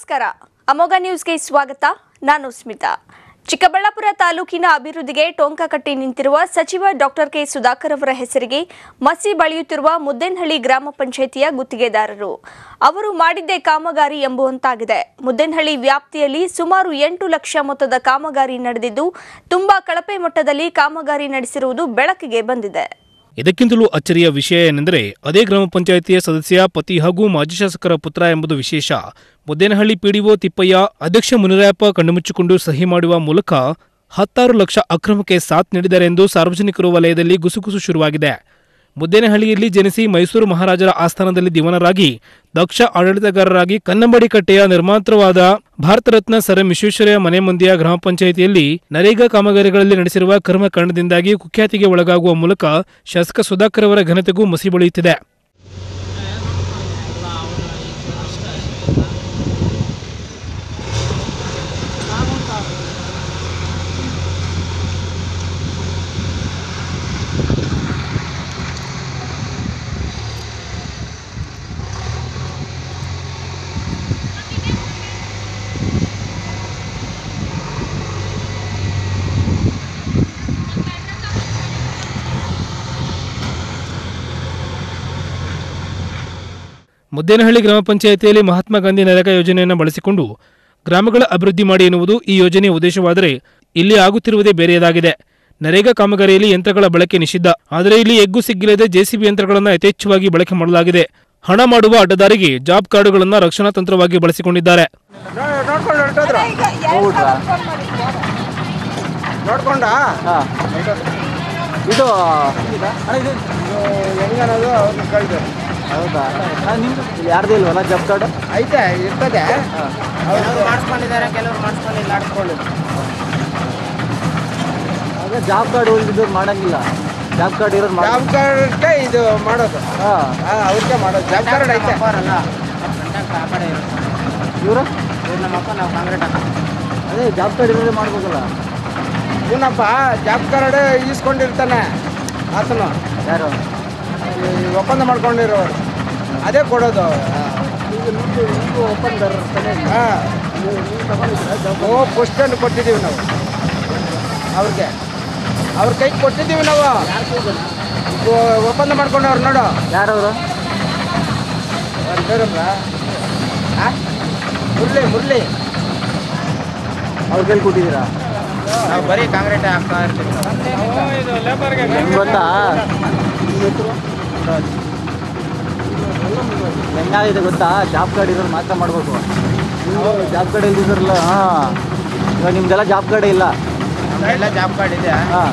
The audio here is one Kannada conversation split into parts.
ನಮಸ್ಕಾರ ಅಮೋಘ ನ್ಯೂಸ್ಗೆ ಸ್ವಾಗತ ನಾನು ಸ್ಮಿತಾ ಚಿಕ್ಕಬಳ್ಳಾಪುರ ತಾಲೂಕಿನ ಅಭಿವೃದ್ಧಿಗೆ ಟೊಂಕ ಕಟ್ಟಿ ನಿಂತಿರುವ ಸಚಿವ ಡಾಕ್ಟರ್ ಕೆ ಸುಧಾಕರ್ ಅವರ ಹೆಸರಿಗೆ ಮಸಿ ಬಳಿಯುತ್ತಿರುವ ಮುದ್ದೇನಹಳ್ಳಿ ಗ್ರಾಮ ಪಂಚಾಯಿತಿಯ ಗುತ್ತಿಗೆದಾರರು ಅವರು ಮಾಡಿದ್ದೇ ಕಾಮಗಾರಿ ಎಂಬುವಂತಾಗಿದೆ ಮುದ್ದೇನಹಳ್ಳಿ ವ್ಯಾಪ್ತಿಯಲ್ಲಿ ಸುಮಾರು ಎಂಟು ಲಕ್ಷ ಮೊತ್ತದ ಕಾಮಗಾರಿ ನಡೆದಿದ್ದು ತುಂಬಾ ಕಳಪೆ ಮಟ್ಟದಲ್ಲಿ ಕಾಮಗಾರಿ ನಡೆಸಿರುವುದು ಬೆಳಕಿಗೆ ಬಂದಿದೆ ಇದಕ್ಕಿಂತಲೂ ಅಚ್ಚರಿಯ ವಿಷಯ ಏನೆಂದರೆ ಅದೇ ಗ್ರಾಮ ಪಂಚಾಯಿತಿಯ ಸದಸ್ಯ ಪತಿ ಹಾಗೂ ಮಾಜಿ ಶಾಸಕರ ಪುತ್ರ ಎಂಬುದು ವಿಶೇಷ ಮುದ್ದೇನಹಳ್ಳಿ ಪಿಡಿಒ ತಿಪ್ಪಯ್ಯ ಅಧ್ಯಕ್ಷ ಮುನಿರಾಯಪ್ಪ ಕಣ್ಣುಮುಚ್ಚಿಕೊಂಡು ಸಹಿ ಮಾಡುವ ಮೂಲಕ ಹತ್ತಾರು ಲಕ್ಷ ಅಕ್ರಮಕ್ಕೆ ಸಾಥ್ ನೀಡಿದ್ದಾರೆ ಎಂದು ಸಾರ್ವಜನಿಕರು ವಲಯದಲ್ಲಿ ಗುಸುಗುಸು ಶುರುವಾಗಿದೆ ಮುದ್ದೇನಹಳ್ಳಿಯಲ್ಲಿ ಜನಿಸಿ ಮೈಸೂರು ಮಹಾರಾಜರ ಆಸ್ಥಾನದಲ್ಲಿ ದಿವಾನರಾಗಿ ದಕ್ಷ ಆಡಳಿತಗಾರರಾಗಿ ಕನ್ನಂಬಾಡಿ ಕಟ್ಟೆಯ ನಿರ್ಮಾತೃವಾದ ಭಾರತ ರತ್ನ ಸರ್ ಎಂ ವಿಶ್ವೇಶ್ವರಯ್ಯ ಮನೆ ಮಂದಿಯ ಗ್ರಾಮ ಪಂಚಾಯಿತಿಯಲ್ಲಿ ನರೇಗಾ ಕಾಮಗಾರಿಗಳಲ್ಲಿ ನಡೆಸಿರುವ ಕರ್ಮಕಾಂಡದಿಂದಾಗಿ ಕುಖ್ಯಾತಿಗೆ ಒಳಗಾಗುವ ಮೂಲಕ ಶಾಸಕ ಸುಧಾಕರ್ ಅವರ ಘನತೆಗೂ ಮಸಿ ಬಳಿಯುತ್ತಿದೆ ಮುದ್ದೇನಹಳ್ಳಿ ಗ್ರಾಮ ಪಂಚಾಯಿತಿಯಲ್ಲಿ ಮಹಾತ್ಮ ಗಾಂಧಿ ನರೇಗಾ ಯೋಜನೆಯನ್ನು ಬಳಸಿಕೊಂಡು ಗ್ರಾಮಗಳ ಅಭಿವೃದ್ಧಿ ಮಾಡಿ ಎನ್ನುವುದು ಈ ಯೋಜನೆಯ ಉದ್ದೇಶವಾದರೆ ಇಲ್ಲಿ ಆಗುತ್ತಿರುವುದೇ ಬೇರೆಯದಾಗಿದೆ ನರೇಗಾ ಕಾಮಗಾರಿಯಲ್ಲಿ ಯಂತ್ರಗಳ ಬಳಕೆ ನಿಷಿದ್ಧ ಆದರೆ ಇಲ್ಲಿ ಎಗ್ಗು ಸಿಗ್ಗಿಲ್ಲದೆ ಜೆಸಿಬಿ ಯಂತ್ರಗಳನ್ನು ಯಥೇಚ್ಛವಾಗಿ ಬಳಕೆ ಮಾಡಲಾಗಿದೆ ಹಣ ಮಾಡುವ ಅಡ್ಡದಾರಿಗೆ ಜಾಬ್ ಕಾರ್ಡುಗಳನ್ನು ರಕ್ಷಣಾ ತಂತ್ರವಾಗಿ ಬಳಸಿಕೊಂಡಿದ್ದಾರೆ ನೋಡ್ಕೊಂಡು ಹೊರಟೋದ್ರು ನೋಡ್ಕೊಂಡ ಇದು ಅಣ್ಣ ಇದು ಹೆಂಗನದು ಅವ್ರನ್ನ ಕಳ್ದು ಹೌದಾ ಅಣ್ಣ ನಿಮ್ದು ಯಾರ್ದು ಇಲ್ವಲ್ಲ ಜಾಬ್ ಕಾರ್ಡ್ ಐತೆ ಇರ್ತದೆ ಕೆಲವರು ಮಾಡಿಸ್ಕೊಂಡಿದ್ದಾರೆ ಕೆಲವರು ಮಾಡಿಸ್ಕೊಂಡಿಲ್ಲ ಆಡಿಸ್ಕೊಂಡು ಆಗ ಜಾಬ್ ಕಾರ್ಡ್ ಉಳಿದಿದ್ದು ಮಾಡಂಗಿಲ್ಲ ಜಾಬ್ ಕಾರ್ಡ್ ಇರೋದು ಮಾಡ ಜಾಬ್ ಕಾರ್ಡ್ಗೆ ಇದು ಮಾಡೋದು ಹಾಂ ಹಾ ಅವ್ರಿಗೆ ಮಾಡೋದು ಜಾಬ್ ಕಾರ್ಡ್ ಐತೆ ಅಪ್ಪಾರಲ್ಲ ಆ ಕಡೆ ಇರುತ್ತೆ ಇವರು ಇವ್ರು ನಮ್ಮ ಅಪ್ಪ ನಾವು ಕಾಂಕ್ರೀಟ್ ಹಾಕೋದು ಅದೇ ಜಾಬ್ ಕಾರ್ಡ್ ಇರೋದೇ ಮಾಡ್ಬೇಕಲ್ಲ ಇವನಪ್ಪ ಜಾಬ್ ಕಾರ್ಡ್ ಈಸ್ಕೊಂಡಿರ್ತಾನೆ ಆತನು ಯಾರು ಈ ಒಪ್ಪಂದ ಮಾಡ್ಕೊಂಡಿರೋರು ಅದೇ ಕೊಡೋದು ಒಪ್ಪಂದರ್ ಹಾಂ ಓ ಪೋಸ್ಟನ್ನು ಕೊಟ್ಟಿದ್ದೀವಿ ನಾವು ಅವ್ರಿಗೆ ಅವ್ರ ಕೈಗೆ ಕೊಟ್ಟಿದ್ದೀವಿ ನಾವು ಒ- ಒಪ್ಪಂದ ಮಾಡ್ಕೊಂಡವ್ರು ನೋಡು ಯಾರವರು ಅವ್ರ പേരಲ್ಲ ಮುರಳಿ ಮುರಳಿ ಅವ್ರ ಕೈಲಿ ಕೊಟ್ಟಿದ್ದೀರಾ ನಾವು ಬರೀ ಕಾಂಕ್ರೀಟ್ ಹಾಕ್ತಾ ಇರ್ತೀವಿ ಹೆಂಗ್ ಗೊತ್ತಾ ಹೆಂಗಾಗಿದೆ ಗೊತ್ತಾ ಜಾಬ್ ಕಾರ್ಡ್ ಇರೋದು ಮಾತ್ರ ಮಾಡಬೇಕು ಜಾಬ್ ಕಾರ್ಡ್ ಇಲ್ದಿದ್ರಲ್ಲ ಹಾಂ ಇವಾಗ ನಿಮ್ದೆಲ್ಲ ಜಾಬ್ ಕಾರ್ಡೇ ಇಲ್ಲ ಎಲ್ಲ ಜಾಬ್ ಕಾರ್ಡ್ ಇದೆ ಹಾಂ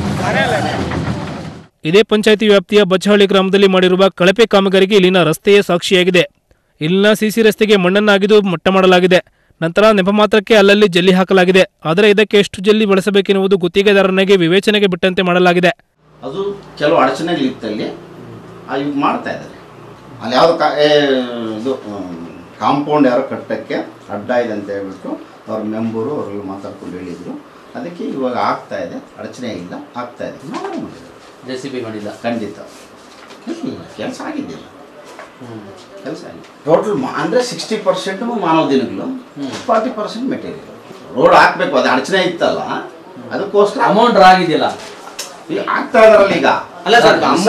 ಇದೇ ಪಂಚಾಯಿತಿ ವ್ಯಾಪ್ತಿಯ ಬಚ್ಚಹಳ್ಳಿ ಗ್ರಾಮದಲ್ಲಿ ಮಾಡಿರುವ ಕಳಪೆ ಕಾಮಗಾರಿಗೆ ಇಲ್ಲಿನ ರಸ್ತೆಯೇ ಸಾಕ್ಷಿಯಾಗಿದೆ ಇಲ್ಲಿನ ಸಿಸಿ ರಸ್ತೆಗೆ ಮಣ್ಣನ್ನಾಗಿದ್ದು ಮಟ್ಟ ಮಾಡಲಾಗಿದೆ ನಂತರ ನೆಪ ಮಾತ್ರಕ್ಕೆ ಅಲ್ಲಲ್ಲಿ ಜಲ್ಲಿ ಹಾಕಲಾಗಿದೆ ಆದರೆ ಇದಕ್ಕೆ ಎಷ್ಟು ಜಲ್ಲಿ ಬಳಸಬೇಕೆನ್ನುವುದು ಗುತ್ತಿಗೆದಾರನಿಗೆ ವಿವೇಚನೆಗೆ ಬಿಟ್ಟಂತೆ ಮಾಡಲಾಗಿದೆ ಅದು ಕೆಲವು ಅಡಚಣೆಗಳಿತ್ತಲ್ಲಿ ಆ ಇವಾಗ ಮಾಡ್ತಾ ಇದ್ದಾರೆ ಅಲ್ಲಿ ಯಾವುದು ಕಾ ಏ, ಇದು ಕಾಂಪೌಂಡ್ ಯಾರೋ ಕಟ್ಟಕ್ಕೆ ಅಡ್ಡ ಇದೆ ಅಂತ ಹೇಳ್ಬಿಟ್ಟು ಅವ್ರ ಮೆಂಬರು ಅವರೆಲ್ಲ ಮಾತಾಡ್ಕೊಂಡು ಹೇಳಿದರು ಅದಕ್ಕೆ ಇವಾಗ ಆಗ್ತಾ ಇದೆ ಅಡಚಣೆ ಇಲ್ಲ ಆಗ್ತಾ ಇದೆ ನಾವೇ ಮಾಡಿದ್ರು ಜೆ ಸಿ ಬಿ ಮಾಡಿಲ್ಲ ಖಂಡಿತ ಇಲ್ಲ ಕೆಲಸ ಆಗಿದ್ದಿಲ್ಲ ಕೆಲಸ ಆಗಿದೆ ಟೋಟಲ್ ಅಂದರೆ ಸಿಕ್ಸ್ಟಿ ಪರ್ಸೆಂಟ್ ಮಾನವ ದಿನಗಳು ಫಾರ್ಟಿ ಪರ್ಸೆಂಟ್ ಮೆಟೀರಿಯಲ್ ರೋಡ್ ಹಾಕ್ಬೇಕು ಅದು ಅಡಚಣೆ ಇತ್ತಲ್ಲ ಅದಕ್ಕೋಸ್ಕರ ಅಮೌಂಟ್ ರಾ ಆಗಿದೆಯಲ್ಲ ಈಗ ಆಗ್ತಾ ಇದಾರಲ್ಲ ಈಗ ಅಲ್ಲ ಸರ್, ಕೆಲಸ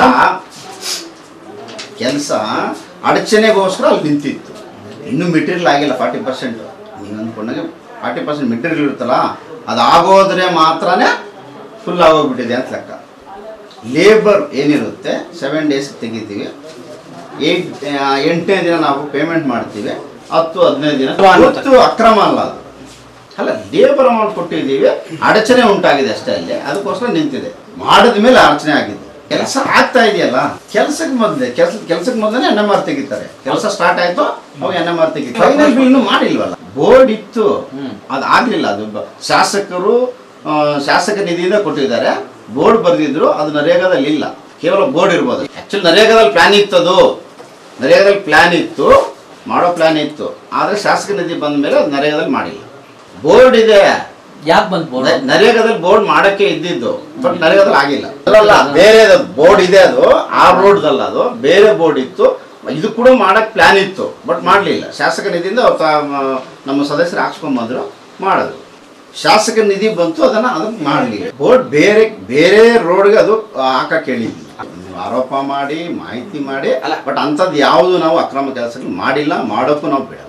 ಕೆಲಸ ಅಡಚಣೆಗೋಸ್ಕರ ಅಲ್ಲಿ ನಿಂತಿತ್ತು ಇನ್ನೂ ಮೆಟೀರಿಯಲ್ ಆಗಿಲ್ಲ ಫಾರ್ಟಿ ಪರ್ಸೆಂಟ್ ನೀವು ಅಂದ್ಕೊಂಡಾಗ ಫಾರ್ಟಿ ಪರ್ಸೆಂಟ್ ಮೆಟೀರಿಯಲ್ ಇರುತ್ತಲ್ಲ ಅದು ಆಗೋದ್ರೆ ಮಾತ್ರನೇ ಫುಲ್ ಆಗೋಗ್ಬಿಟ್ಟಿದೆ ಅಂತ ಲೆಕ್ಕ ಲೇಬರ್ ಏನಿರುತ್ತೆ ಸೆವೆನ್ ಡೇಸ್ ತೆಗಿತೀವಿ ಏಟ್ ಎಂಟನೇ ದಿನ ನಾವು ಪೇಮೆಂಟ್ ಮಾಡ್ತೀವಿ ಹತ್ತು ಹದಿನೈದು ದಿನ ಗೊತ್ತು ಅಕ್ರಮ ಅಲ್ಲ ಅದು ಅಲ್ಲ ಲೇಬರ್ ಅಮೌಂಟ್ ಕೊಟ್ಟಿದ್ದೀವಿ ಅಡಚಣೆ ಉಂಟಾಗಿದೆ ಅಷ್ಟೇ ಅಲ್ಲಿ ಅದಕ್ಕೋಸ್ಕರ ನಿಂತಿದೆ ಮಾಡಿದ ಮೇಲೆ ಅಡಚಣೆ ಆಗಿದೆ ಕೆಲಸ ಆಗ್ತಾ ಇದೆಯಲ್ಲ ಕೆಲಸಕ್ಕೆ ಮೊದಲೇ ಕೆಲಸ ಕೆಲಸಕ್ಕೆ ಮೊದಲೇ ಎನ್ ಎಂ ಆರ್ ತೆಗಿತಾರೆ ಕೆಲಸ ಸ್ಟಾರ್ಟ್ ಆಯ್ತು ಅವಾಗ ಎನ್ ಎಂ ಆರ್ ತೆಗಿತಾರೆ ಫೈನಲ್ ಬಿಲ್ ಇನ್ನೂ ಮಾಡಿಲ್ವಲ್ಲ ಬೋರ್ಡ್ ಇತ್ತು ಅದು ಆಗ್ಲಿಲ್ಲ ಅದು ಬ- ಶಾಸಕರು ಆ, ಶಾಸಕ ನಿಧಿಯಿಂದ ಕೊಟ್ಟಿದ್ದಾರೆ ಬೋರ್ಡ್ ಬರೆದಿದ್ರು ಅದು ನರೇಗಾದಲ್ಲಿ ಇಲ್ಲ ಕೇವಲ ಬೋರ್ಡ್ ಇರ್ಬೋದು ಆಕ್ಚುಲಿ ನರೇಗಾದಲ್ಲಿ ಪ್ಲಾನ್ ಇತ್ತು ಅದು ನರೇಗಾದಲ್ಲಿ ಪ್ಲಾನ್ ಇತ್ತು ಮಾಡೋ ಪ್ಲಾನ್ ಇತ್ತು ಆದರೆ ಶಾಸಕ ನಿಧಿ ಬಂದ ಮೇಲೆ ಅದು ನರೇಗಾದಲ್ಲಿ ಮಾಡಿಲ್ಲ ಬೋರ್ಡ್ ಇದೆ ಯಾಕೆ ಬಂತು ಬೋರ್ಡ್ ನ- ನರೇಗಾದಲ್ಲಿ ಬೋರ್ಡ್ ಮಾಡಕ್ಕೆ ಇದ್ದಿದ್ದು ಬಟ್ ನರೇಗಾದಲ್ಲಿ ಆಗಿಲ್ಲ ಅಲ್ಲಲ್ಲ ಬೇರೆ ಬೋರ್ಡ್ ಇದೆ ಅದು ಆ ರೋಡ್ದಲ್ಲ ಅದು ಬೇರೆ ಬೋರ್ಡ್ ಇತ್ತು ಇದು ಕೂಡ ಮಾಡಕ್ಕೆ ಪ್ಲ್ಯಾನ್ ಇತ್ತು ಬಟ್ ಮಾಡಲಿಲ್ಲ ಶಾಸಕ ನಿಧಿಯಿಂದ ಅವ್ರು ತಾ- ಮ- ನಮ್ಮ ಸದಸ್ಯರು ಹಾಕ್ಸ್ಕೊಂಬಂದ್ರು ಮಾಡಿದ್ರು ಶಾಸಕ ನಿಧಿ ಬಂತು ಅದನ್ನು ಅದನ್ನು ಮಾಡಲಿಲ್ಲ ಬೋರ್ಡ್ ಬೇರೆ ಬೇರೆ ರೋಡ್ಗೆ ಅದು ಹಾಕಕ್ಕೆ ಹೇಳಿದ್ವಿ ನೀವು ಆರೋಪ ಮಾಡಿ ಮಾಹಿತಿ ಮಾಡಿ ಬಟ್ ಅಂಥದ್ದು ಯಾವುದು ನಾವು ಅಕ್ರಮ ಕೆಲಸಗಳು ಮಾಡಿಲ್ಲ ಮಾಡೋಕ್ಕೂ ನಾವು ಬಿಡಲ್ಲ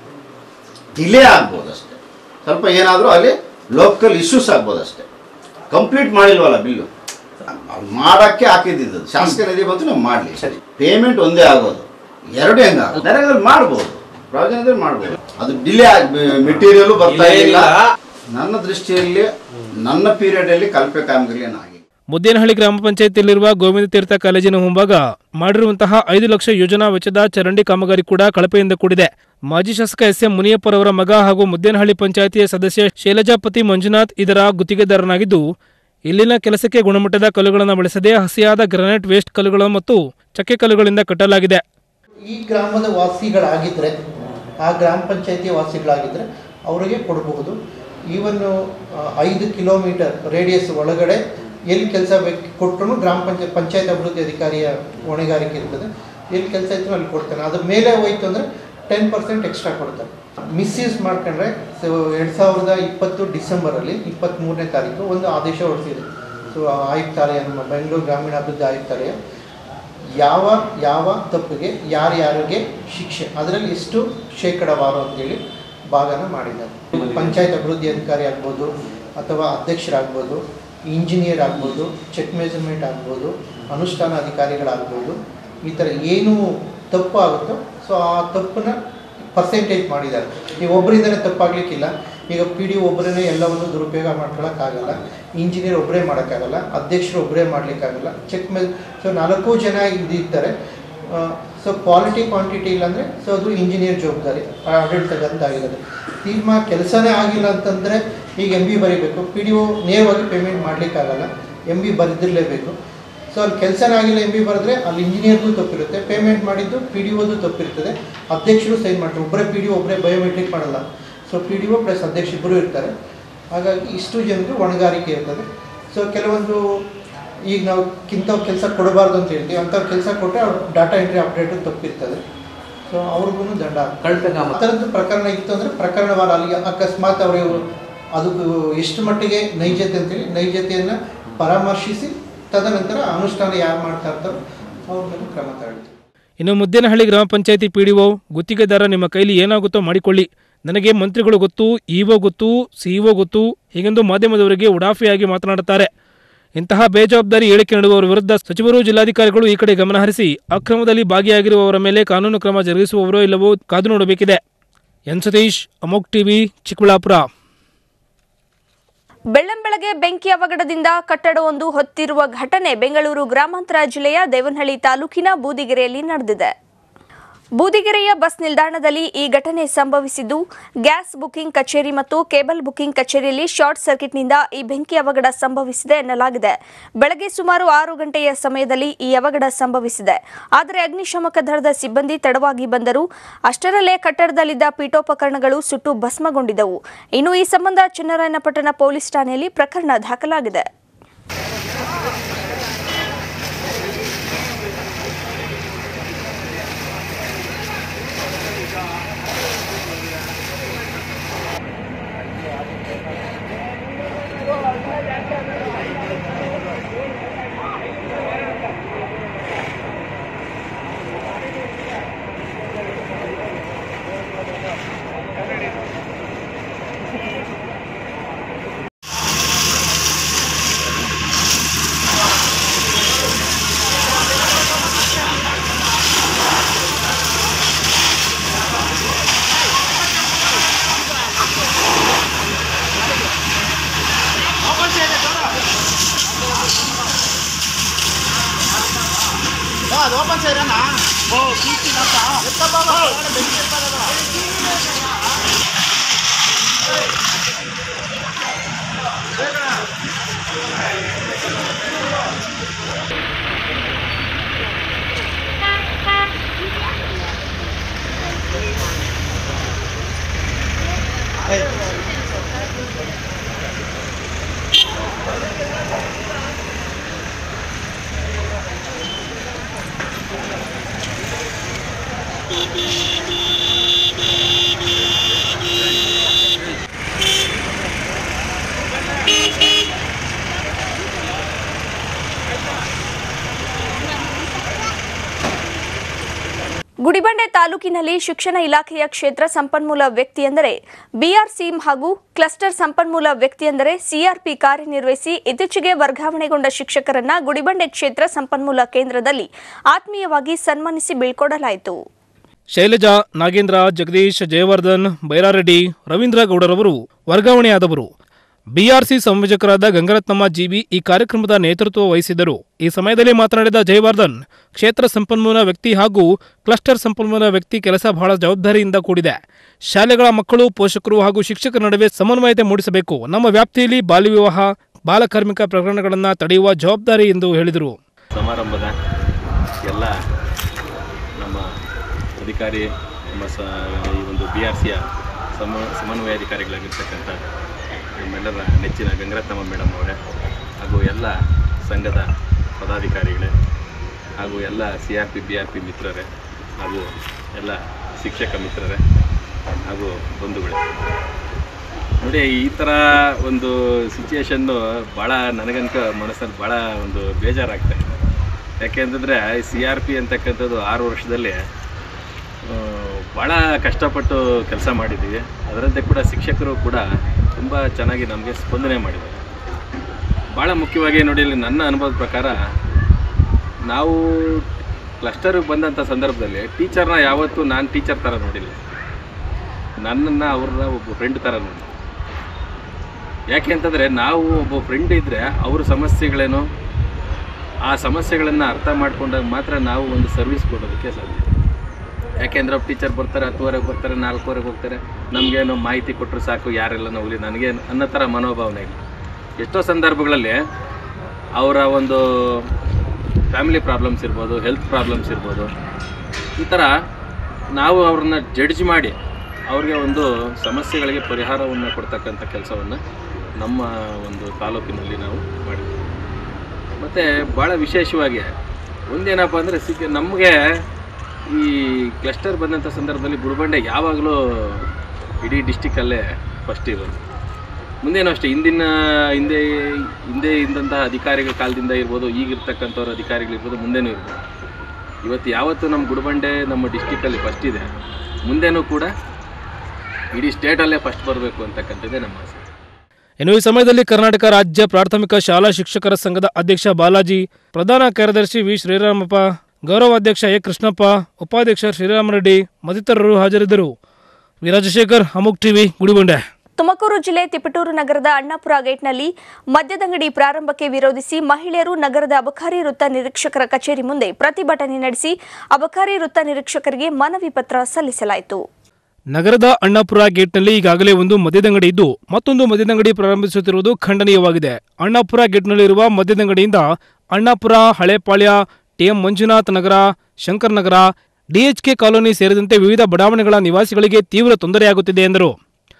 ಡಿಲೇ ಆಗ್ಬೋದು ಅಷ್ಟೇ ಸ್ವಲ್ಪ ಏನಾದರೂ ಅಲ್ಲಿ ಲೋಕಲ್ ಇಶ್ಯೂಸ್ ಆಗ್ಬೋದು ಅಷ್ಟೇ ಕಂಪ್ಲೀಟ್ ಮಾಡಿಲ್ವಲ್ಲ ಬಿಲ್ಲು ಮಾಡೋಕ್ಕೆ ಹಾಕಿದ್ದು ಶಾಸಕ ನಿಧಿ ಬಂತು ನಾವು ಮಾಡಲಿ ಸರಿ ಪೇಮೆಂಟ್ ಒಂದೇ ಆಗೋದು ಎರಡು ಹೆಂಗ ನರೇಗಾದಲ್ಲಿ ಮಾಡ್ಬೋದು ಪ್ರಾವಿಷನ್ ಮಾಡ್ಬೋದು ಅದು ಡಿಲೇ ಆಗಿ ಮೆಟೀರಿಯಲ್ ಬರ್ತಾ Delay ಇಲ್ಲ ಇಲ್ಲ. ನನ್ನ ದೃಷ್ಟಿಯಲ್ಲಿ ನನ್ನ ಪೀರಿಯಡಲ್ಲಿ ಕಲ್ಪೆ ಕಾಮಗಾರಿ ಏನು ಆಗಿಲ್ಲ ಮುದ್ದೇನಹಳ್ಳಿ ಗ್ರಾಮ ಪಂಚಾಯತಿಯಲ್ಲಿರುವ ಗೋವಿಂದ ತೀರ್ಥ ಕಾಲೇಜಿನ ಮುಂಭಾಗ ಮಾಡಿರುವಂತಹ ಐದು ಲಕ್ಷ ಯೋಜನಾ ವೆಚ್ಚದ ಚರಂಡಿ ಕಾಮಗಾರಿ ಕೂಡ ಕಳಪೆಯಿಂದ ಕೂಡಿದೆ ಮಾಜಿ ಶಾಸಕ ಎಸ್ ಎಂ ಮುನಿಯಪ್ಪರವರ ಮಗ ಹಾಗೂ ಮುದ್ದೇನಹಳ್ಳಿ ಪಂಚಾಯಿತಿಯ ಸದಸ್ಯ ಶೈಲಜಾಪತಿ ಮಂಜುನಾಥ್ ಇದರ ಗುತ್ತಿಗೆದಾರನಾಗಿದ್ದು ಇಲ್ಲಿನ ಕೆಲಸಕ್ಕೆ ಗುಣಮಟ್ಟದ ಕಲ್ಲುಗಳನ್ನು ಬಳಸದೆ ಹಸಿಯಾದ ಗ್ರಾನೈಟ್ ವೇಸ್ಟ್ ಕಲ್ಲುಗಳು ಮತ್ತು ಚಕ್ಕೆ ಕಲ್ಲುಗಳಿಂದ ಕಟ್ಟಲಾಗಿದೆ ಈ ಗ್ರಾಮದ ವಾಸಿಗಳಾಗಿದ್ದರೆ ಆ ಗ್ರಾಮ ಪಂಚಾಯತಿ ವಾಸಿಗಳಾಗಿದ್ದರೆ ಅವರಿಗೆ ಕೊಡಬಹುದು ಈವನ್ನು ಐದು ಕಿಲೋಮೀಟರ್ ರೇಡಿಯಸ್ ಒಳಗಡೆ ಎಲ್ಲಿ ಕೆಲಸ ಬೇಕು ಕೊಟ್ಟರು ಗ್ರಾಮ ಪಂಚಾಯತ್ ಪಂಚಾಯತ್ ಅಭಿವೃದ್ಧಿ ಅಧಿಕಾರಿಯ ಹೊಣೆಗಾರಿಕೆ ಇರ್ತದೆ ಎಲ್ಲಿ ಕೆಲಸ ಇತ್ತು ಅಲ್ಲಿ ಕೊಡ್ತಾನೆ ಅದ್ರ ಮೇಲೆ ಹೋಯ್ತು ಅಂದರೆ ಟೆನ್ ಪರ್ಸೆಂಟ್ ಎಕ್ಸ್ಟ್ರಾ ಕೊಡ್ತಾರೆ ಮಿಸ್ಯೂಸ್ ಮಾಡ್ಕೊಂಡ್ರೆ ಸೊ ಎರಡು ಸಾವಿರದ ಇಪ್ಪತ್ತು ಡಿಸೆಂಬರಲ್ಲಿ ಇಪ್ಪತ್ತ್ಮೂರನೇ ತಾರೀಕು ಒಂದು ಆದೇಶ ಹೊರಡಿಸಿದೆ ಸೊ ಆಯುಕ್ತಾಲಯ ನಮ್ಮ ಬೆಂಗಳೂರು ಗ್ರಾಮೀಣಾಭಿವೃದ್ಧಿ ಆಯುಕ್ತಾಲಯ ಯಾವ ಯಾವ ತಪ್ಪಿಗೆ ಯಾರ್ಯಾರಿಗೆ ಶಿಕ್ಷೆ ಅದರಲ್ಲಿ ಎಷ್ಟು ಶೇಕಡವಾರು ಅಂತೇಳಿ ಭಾಗನ ಮಾಡಿದ್ದಾರೆ ಪಂಚಾಯತ್ ಅಭಿವೃದ್ಧಿ ಅಧಿಕಾರಿ ಆಗ್ಬೋದು ಅಥವಾ ಅಧ್ಯಕ್ಷರಾಗ್ಬೋದು ಇಂಜಿನಿಯರ್ ಆಗ್ಬೋದು ಚೆಕ್ ಮೆಜರ್ಮೆಂಟ್ ಆಗ್ಬೋದು ಅನುಷ್ಠಾನ ಅಧಿಕಾರಿಗಳಾಗ್ಬೋದು ಈ ಥರ ಏನು ತಪ್ಪು ಆಗುತ್ತೋ ಸೊ ಆ ತಪ್ಪನ್ನ ಪರ್ಸೆಂಟೇಜ್ ಮಾಡಿದ್ದಾರೆ ನೀವು ಒಬ್ಬರಿಂದನೇ ತಪ್ಪಾಗಲಿಕ್ಕಿಲ್ಲ ಈಗ ಪಿ ಡಿ ಒಬ್ಬರೇ ಎಲ್ಲವನ್ನು ದುರುಪಯೋಗ ಮಾಡ್ಕೊಳಕ್ಕಾಗಲ್ಲ ಇಂಜಿನಿಯರ್ ಒಬ್ಬರೇ ಮಾಡೋಕ್ಕಾಗಲ್ಲ ಅಧ್ಯಕ್ಷರು ಒಬ್ಬರೇ ಮಾಡಲಿಕ್ಕಾಗಲ್ಲ ಚೆಕ್ ಮೆ ಸೊ ನಾಲ್ಕು ಜನ ಇದ್ದಿರ್ತಾರೆ ಸೊ ಕ್ವಾಲಿಟಿ ಕ್ವಾಂಟಿಟಿ ಇಲ್ಲಾಂದರೆ ಸೊ ಅದು ಇಂಜಿನಿಯರ್ ಜವಾಬ್ದಾರಿ ಆಡಳಿತಗಂತಾಗಿದ್ದಾರೆ ತೀರ್ಮಾನ ಕೆಲಸನೇ ಆಗಿಲ್ಲ ಅಂತಂದರೆ ಈಗ ಎಮ್ ಬಿ ಬರೀಬೇಕು ಪಿ ಡಿ ಒ ನೇರವಾಗಿ ಪೇಮೆಂಟ್ ಮಾಡಲಿಕ್ಕಾಗಲ್ಲ ಎಮ್ ಬಿ ಬರೆದಿರಲೇಬೇಕು ಸೊ ಅಲ್ಲಿ ಕೆಲಸನೇ ಆಗಿಲ್ಲ ಎಮ್ ಬಿ ಬರೆದ್ರೆ ಅಲ್ಲಿ ಇಂಜಿನಿಯರ್ಗೂ ತಪ್ಪಿರುತ್ತೆ ಪೇಮೆಂಟ್ ಮಾಡಿದ್ದು ಪಿ ಡಿ ಒದು ತಪ್ಪಿರ್ತದೆ ಅಧ್ಯಕ್ಷರು ಸೈನ್ ಮಾಡ್ತಾರೆ ಒಬ್ಬರೇ ಪಿ ಡಿ ಒಬ್ಬರೇ ಬಯೋಮೆಟ್ರಿಕ್ ಮಾಡಲ್ಲ so P D O plus ಅಧ್ಯಕ್ಷ ಇಬ್ಬರು ಇರ್ತಾರೆ ಹಾಗಾಗಿ ಇಷ್ಟು ಜನರು ಹೊಣೆಗಾರಿಕೆ ಇರ್ತದೆ ಸೊ ಕೆಲವೊಂದು ಈಗ ನಾವು ಇಂಥವ್ ಕೆಲಸ ಕೊಡಬಾರ್ದು ಅಂತ ಹೇಳ್ತೀವಿ ಅಂಥವ್ರು ಕೆಲಸ ಕೊಟ್ಟರೆ ಅವ್ರ ಡಾಟಾ ಎಂಟ್ರಿ ಅಪ್ಡೇಟು ತಪ್ಪಿರ್ತದೆ ಸೊ ಅವ್ರಿಗೂ ದಂಡ ಆಗ್ತದೆ. ಕಳಪೆ ಕಾಮ ಆ ಥರದ್ದು ಪ್ರಕರಣ ಇತ್ತು ಅಂದರೆ ಪ್ರಕರಣವಾರ ಅಲ್ಲಿ ಅಕಸ್ಮಾತ್ ಅವರು ಅದಕ್ಕೆ ಎಷ್ಟು ಮಟ್ಟಿಗೆ ನೈಜತೆ ಅಂತೇಳಿ ನೈಜತೆಯನ್ನು ಪರಾಮರ್ಶಿಸಿ ತದನಂತರ ಅನುಷ್ಠಾನ ಯಾರು ಮಾಡ್ತಾ ಇರ್ತಾರೋ ಅವ್ರ ಮೇಲೆ ಕ್ರಮ ತಗೊಳ್ತೀವಿ ಇನ್ನು ಮುದ್ದೇನಹಳ್ಳಿ ಗ್ರಾಮ ಪಂಚಾಯತಿ ಪಿಡಿಒ ಗುತ್ತಿಗೆದಾರ ನಿಮ್ಮ ಕೈಲಿ ಏನಾಗುತ್ತೋ ಮಾಡಿಕೊಳ್ಳಿ ನನಗೆ ಮಂತ್ರಿಗಳು ಗೊತ್ತು ಇಒ ಗೊತ್ತು ಸಿಇಒ ಗೊತ್ತು ಹೀಗೆಂದು ಮಾಧ್ಯಮದವರಿಗೆ ಉಡಾಫಿಯಾಗಿ ಮಾತನಾಡುತ್ತಾರೆ ಇಂತಹ ಬೇಜವಾಬ್ದಾರಿ ಹೇಳಿಕೆ ನೀಡುವವರ ವಿರುದ್ಧ ಸಚಿವರು ಜಿಲ್ಲಾಧಿಕಾರಿಗಳು ಈ ಕಡೆ ಗಮನಹರಿಸಿ ಅಕ್ರಮದಲ್ಲಿ ಭಾಗಿಯಾಗಿರುವವರ ಮೇಲೆ ಕಾನೂನು ಕ್ರಮ ಜರುಗಿಸುವವರೋ ಇಲ್ಲವೋ ಕಾದು ನೋಡಬೇಕಿದೆ ಎನ್ ಸತೀಶ್ ಅಮೋಕ್ ಟಿವಿ ಚಿಕ್ಕಬಳ್ಳಾಪುರ ಬೆಳ್ಳಂಬೆಳಗ್ಗೆ ಬೆಂಕಿ ಅವಘಡದಿಂದ ಕಟ್ಟಡವೊಂದು ಹೊತ್ತಿರುವ ಘಟನೆ ಬೆಂಗಳೂರು ಗ್ರಾಮಾಂತರ ಜಿಲ್ಲೆಯ ದೇವನಹಳ್ಳಿ ತಾಲೂಕಿನ ಬೂದಿಗೆರೆಯಲ್ಲಿ ನಡೆದಿದೆ ಬೂದಿಗೆರೆಯ ಬಸ್ ನಿಲ್ದಾಣದಲ್ಲಿ ಈ ಘಟನೆ ಸಂಭವಿಸಿದ್ದು ಗ್ಯಾಸ್ ಬುಕಿಂಗ್ ಕಚೇರಿ ಮತ್ತು ಕೇಬಲ್ ಬುಕಿಂಗ್ ಕಚೇರಿಯಲ್ಲಿ ಶಾರ್ಟ್ ಸರ್ಕ್ಯೂಟ್ನಿಂದ ಈ ಬೆಂಕಿ ಅವಘಡ ಸಂಭವಿಸಿದೆ ಎನ್ನಲಾಗಿದೆ ಬೆಳಗ್ಗೆ ಸುಮಾರು ಆರು ಗಂಟೆಯ ಸಮಯದಲ್ಲಿ ಈ ಅವಘಡ ಸಂಭವಿಸಿದೆ ಆದರೆ ಅಗ್ನಿಶಾಮಕ ದಳದ ಸಿಬ್ಬಂದಿ ತಡವಾಗಿ ಬಂದರು ಅಷ್ಟರಲ್ಲೇ ಕಟ್ಟಡದಲ್ಲಿದ್ದ ಪೀಠೋಪಕರಣಗಳು ಸುಟ್ಟು ಭಸ್ಮಗೊಂಡಿದ್ದವು ಇನ್ನು ಈ ಸಂಬಂಧ ಚನ್ನರಾಯನಪಟ್ಟಣ ಪೊಲೀಸ್ ಠಾಣೆಯಲ್ಲಿ ಪ್ರಕರಣ ದಾಖಲಾಗಿದೆ ಗುಡಿಬಂಡೆ ತಾಲೂಕಿನಲ್ಲಿ ಶಿಕ್ಷಣ ಇಲಾಖೆಯ ಕ್ಷೇತ್ರ ಸಂಪನ್ಮೂಲ ವ್ಯಕ್ತಿ ಎಂದರೆ ಬಿಆರ್ಸಿ ಹಾಗೂ ಕ್ಲಸ್ಟರ್ ಸಂಪನ್ಮೂಲ ವ್ಯಕ್ತಿ ಎಂದರೆ ಸಿಆರ್ಪಿ ಕಾರ್ಯನಿರ್ವಹಿಸಿ ಇತ್ತೀಚೆಗೆ ವರ್ಗಾವಣೆಗೊಂಡ ಶಿಕ್ಷಕರನ್ನ ಗುಡಿಬಂಡೆ ಕ್ಷೇತ್ರ ಸಂಪನ್ಮೂಲ ಕೇಂದ್ರದಲ್ಲಿ ಆತ್ಮೀಯವಾಗಿ ಸನ್ಮಾನಿಸಿ ಬೀಳ್ಕೊಡಲಾಯಿತು ಶೈಲಜಾ ನಾಗೇಂದ್ರ ಜಗದೀಶ್ ಜಯವರ್ಧನ್ ಬೈರಾರೆಡ್ಡಿ ರವೀಂದ್ರ ಗೌಡರವರು ವರ್ಗಾವಣೆಯಾದವರು ಬಿಆರ್ಸಿ ಸಂಯೋಜಕರಾದ ಗಂಗರತ್ನಮ್ಮ ಜಿಬಿ ಈ ಕಾರ್ಯಕ್ರಮದ ನೇತೃತ್ವ ವಹಿಸಿದರು ಈ ಸಮಯದಲ್ಲಿ ಮಾತನಾಡಿದ ಜಯವರ್ಧನ್ ಕ್ಷೇತ್ರ ಸಂಪನ್ಮೂಲ ವ್ಯಕ್ತಿ ಹಾಗೂ ಕ್ಲಸ್ಟರ್ ಸಂಪನ್ಮೂಲ ವ್ಯಕ್ತಿ ಕೆಲಸ ಬಹಳ ಜವಾಬ್ದಾರಿಯಿಂದ ಕೂಡಿದೆ ಶಾಲೆಗಳ ಮಕ್ಕಳು ಪೋಷಕರು ಹಾಗೂ ಶಿಕ್ಷಕರ ನಡುವೆ ಸಮನ್ವಯತೆ ಮೂಡಿಸಬೇಕು ನಮ್ಮ ವ್ಯಾಪ್ತಿಯಲ್ಲಿ ಬಾಲ್ಯ ವಿವಾಹ ಬಾಲಕಾರ್ಮಿಕ ಪ್ರಕರಣಗಳನ್ನು ತಡೆಯುವ ಜವಾಬ್ದಾರಿ ಎಂದು ಹೇಳಿದರು ಸಮಾರಂಭದ ಎಲ್ಲ ನಮ್ಮ ಅಧಿಕಾರಿ ನಮ್ಮ ಸ ಈ ಒಂದು ಬಿ ಆರ್ ಸಿಯ ಸಮ ಸಮನ್ವಯಾಧಿಕಾರಿಗಳಾಗಿರ್ತಕ್ಕಂಥ ನಮ್ಮೆಲ್ಲರ ನೆಚ್ಚಿನ ಗಂಗರತ್ನಮ್ಮ ಮೇಡಮ್ ಅವರೇ ಹಾಗೂ ಎಲ್ಲ ಸಂಘದ ಪದಾಧಿಕಾರಿಗಳೇ ಹಾಗೂ ಎಲ್ಲ C R P B R P ಮಿತ್ರರೇ ಹಾಗೂ ಎಲ್ಲ ಶಿಕ್ಷಕ ಮಿತ್ರರೇ ಹಾಗೂ ಬಂಧುಗಳೇ ನೋಡಿ ಈ ಥರ ಒಂದು ಸಿಚುಯೇಷನ್ನು ಭಾಳ ನನಗಂತ ಮನಸ್ಸಲ್ಲಿ ಭಾಳ ಒಂದು ಬೇಜಾರಾಗ್ತಾ ಇದೆ ಯಾಕೆಂತಂದರೆ ಸಿ ಆರ್ ಪಿ ಅಂತಕ್ಕಂಥದ್ದು ಆರು ವರ್ಷದಲ್ಲಿ ಆ, ಭಾಳ ಕಷ್ಟಪಟ್ಟು ಕೆಲಸ ಮಾಡಿದ್ದೀವಿ ಅದರಂತೆ ಕೂಡ ಶಿಕ್ಷಕರು ಕೂಡ ತುಂಬ ಚೆನ್ನಾಗಿ ನಮಗೆ ಸ್ಪಂದನೆ ಮಾಡಿದ್ದಾರೆ ಭಾಳ ಮುಖ್ಯವಾಗಿ ನೋಡಿ ಇಲ್ಲಿ ನನ್ನ ಅನುಭವದ ಪ್ರಕಾರ ನಾವು ಕ್ಲಸ್ಟರ್ಗೆ ಬಂದಂಥ ಸಂದರ್ಭದಲ್ಲಿ ಟೀಚರ್ನ ಯಾವತ್ತೂ ನಾನು ಟೀಚರ್ ಥರ ನೋಡಿಲ್ಲ ನನ್ನನ್ನು ಅವ್ರನ್ನ ಒಬ್ಬ ಫ್ರೆಂಡ್ ಥರ ನೋಡಿ ಯಾಕೆ ಅಂತಂದರೆ ನಾವು ಒಬ್ಬ ಫ್ರೆಂಡ್ ಇದ್ದರೆ ಅವ್ರ ಸಮಸ್ಯೆಗಳೇನು ಆ ಸಮಸ್ಯೆಗಳನ್ನು ಅರ್ಥ ಮಾಡ್ಕೊಂಡಾಗ ಮಾತ್ರ ನಾವು ಒಂದು ಸರ್ವಿಸ್ ಕೊಡೋದಕ್ಕೆ ಸಾಧ್ಯ ಯಾಕೆಂದ್ರೆ ಒಬ್ಬ ಟೀಚರ್ ಬರ್ತಾರೆ ಹತ್ತುವರೆಗೆ ಬರ್ತಾರೆ ನಾಲ್ಕುವರೆಗೆ ಹೋಗ್ತಾರೆ ನಮಗೇನು ಮಾಹಿತಿ ಕೊಟ್ಟರು ಸಾಕು ಯಾರೆಲ್ಲ ನಾವು ನನಗೆ ಅನ್ನೋ ಥರ ಮನೋಭಾವನೆ ಇಲ್ಲ ಎಷ್ಟೋ ಸಂದರ್ಭಗಳಲ್ಲಿ ಅವರ ಒಂದು ಫ್ಯಾಮಿಲಿ ಪ್ರಾಬ್ಲಮ್ಸ್ ಇರ್ಬೋದು ಹೆಲ್ತ್ ಪ್ರಾಬ್ಲಮ್ಸ್ ಇರ್ಬೋದು ಈ ಥರ ನಾವು ಅವ್ರನ್ನ ಜಡ್ಜ್ ಮಾಡಿ ಅವ್ರಿಗೆ ಒಂದು ಸಮಸ್ಯೆಗಳಿಗೆ ಪರಿಹಾರವನ್ನು ಕೊಡ್ತಕ್ಕಂಥ ಕೆಲಸವನ್ನು ನಮ್ಮ ಒಂದು ತಾಲೂಕಿನಲ್ಲಿ ನಾವು ಮಾಡಿದ್ದೀವಿ ಮತ್ತು ಭಾಳ ವಿಶೇಷವಾಗಿ ಒಂದೇನಪ್ಪ ಅಂದರೆ ಸಿಕ್ಕ ನಮಗೆ ಈ ಕ್ಲಸ್ಟರ್ ಬಂದಂಥ ಸಂದರ್ಭದಲ್ಲಿ ಗುರುಬಂಡೆ ಯಾವಾಗಲೂ ಇಡೀ ಡಿಸ್ಟಿಕ್ಕಲ್ಲೇ ಫಸ್ಟ್ ಇರೋದು ಮುಂದೇನೂ ಅಷ್ಟೇ ಹಿಂದಿನ ಹಿಂದೆ ಹಿಂದೆ ಇದ್ದಂತಹ ಅಧಿಕಾರಿಗಳ ಕಾಲದಿಂದ ಇರ್ಬೋದು ಈಗಿರ್ತಕ್ಕಂಥವ್ರ ಅಧಿಕಾರಿಗಳಿರ್ಬೋದು ಮುಂದೆನೂ ಇರ್ಬೋದು ಇವತ್ತು ಯಾವತ್ತು ನಮ್ಮ ಗುಡಿಬಂಡೆ ನಮ್ಮ ಡಿಸ್ಟಿಕ್ಕಲ್ಲಿ ಫಸ್ಟ್ ಇದೆ ಮುಂದೆನೂ ಕೂಡ ಇಡೀ ಸ್ಟೇಟಲ್ಲೇ ಫಸ್ಟ್ ಬರಬೇಕು ಅಂತಕ್ಕಂಥದ್ದೇ ನಮ್ಮ ಆಸೆ ಇನ್ನು ಈ ಸಮಯದಲ್ಲಿ ಕರ್ನಾಟಕ ರಾಜ್ಯ ಪ್ರಾಥಮಿಕ ಶಾಲಾ ಶಿಕ್ಷಕರ ಸಂಘದ ಅಧ್ಯಕ್ಷ ಬಾಲಾಜಿ ಪ್ರಧಾನ ಕಾರ್ಯದರ್ಶಿ ವಿ ಶ್ರೀರಾಮಪ್ಪ ಗೌರವಾಧ್ಯಕ್ಷ ಎ ಕೃಷ್ಣಪ್ಪ ಉಪಾಧ್ಯಕ್ಷ ಶ್ರೀರಾಮರೆಡ್ಡಿ ಮತ್ತಿತರರು ಹಾಜರಿದ್ದರು ವಿ ರಾಜಶೇಖರ್ ಅಮುಕ್ ಟಿವಿ ಗುಡಿಬಂಡೆ ತುಮಕೂರು ಜಿಲ್ಲೆ ತಿಪಟೂರು ನಗರದ ಅಣ್ಣಾಪುರ ಗೇಟ್ನಲ್ಲಿ ಮದ್ಯದಂಗಡಿ ಪ್ರಾರಂಭಕ್ಕೆ ವಿರೋಧಿಸಿ ಮಹಿಳೆಯರು ನಗರದ ಅಬಕಾರಿ ವೃತ್ತ ನಿರೀಕ್ಷಕರ ಕಚೇರಿ ಮುಂದೆ ಪ್ರತಿಭಟನೆ ನಡೆಸಿ ಅಬಕಾರಿ ವೃತ್ತ ನಿರೀಕ್ಷಕರಿಗೆ ಮನವಿ ಪತ್ರ ಸಲ್ಲಿಸಲಾಯಿತು ನಗರದ ಅಣ್ಣಾಪುರ ಗೇಟ್ನಲ್ಲಿ ಈಗಾಗಲೇ ಒಂದು ಮದ್ಯದಂಗಡಿ ಇದ್ದು ಮತ್ತೊಂದು ಮದ್ಯದಂಗಡಿ ಪ್ರಾರಂಭಿಸುತ್ತಿರುವುದು ಖಂಡನೀಯವಾಗಿದೆ ಅಣ್ಣಾಪುರ ಗೇಟ್ನಲ್ಲಿರುವ ಮದ್ಯದಂಗಡಿಯಿಂದ Annapura Halepalya TM Manjunath Nagar Shankar Nagar DHK colony ಸೇರಿದಂತೆ ವಿವಿಧ ಬಡಾವಣೆಗಳ ನಿವಾಸಿಗಳಿಗೆ ತೀವ್ರ ತೊಂದರೆಯಾಗುತ್ತಿದೆ ಎಂದರು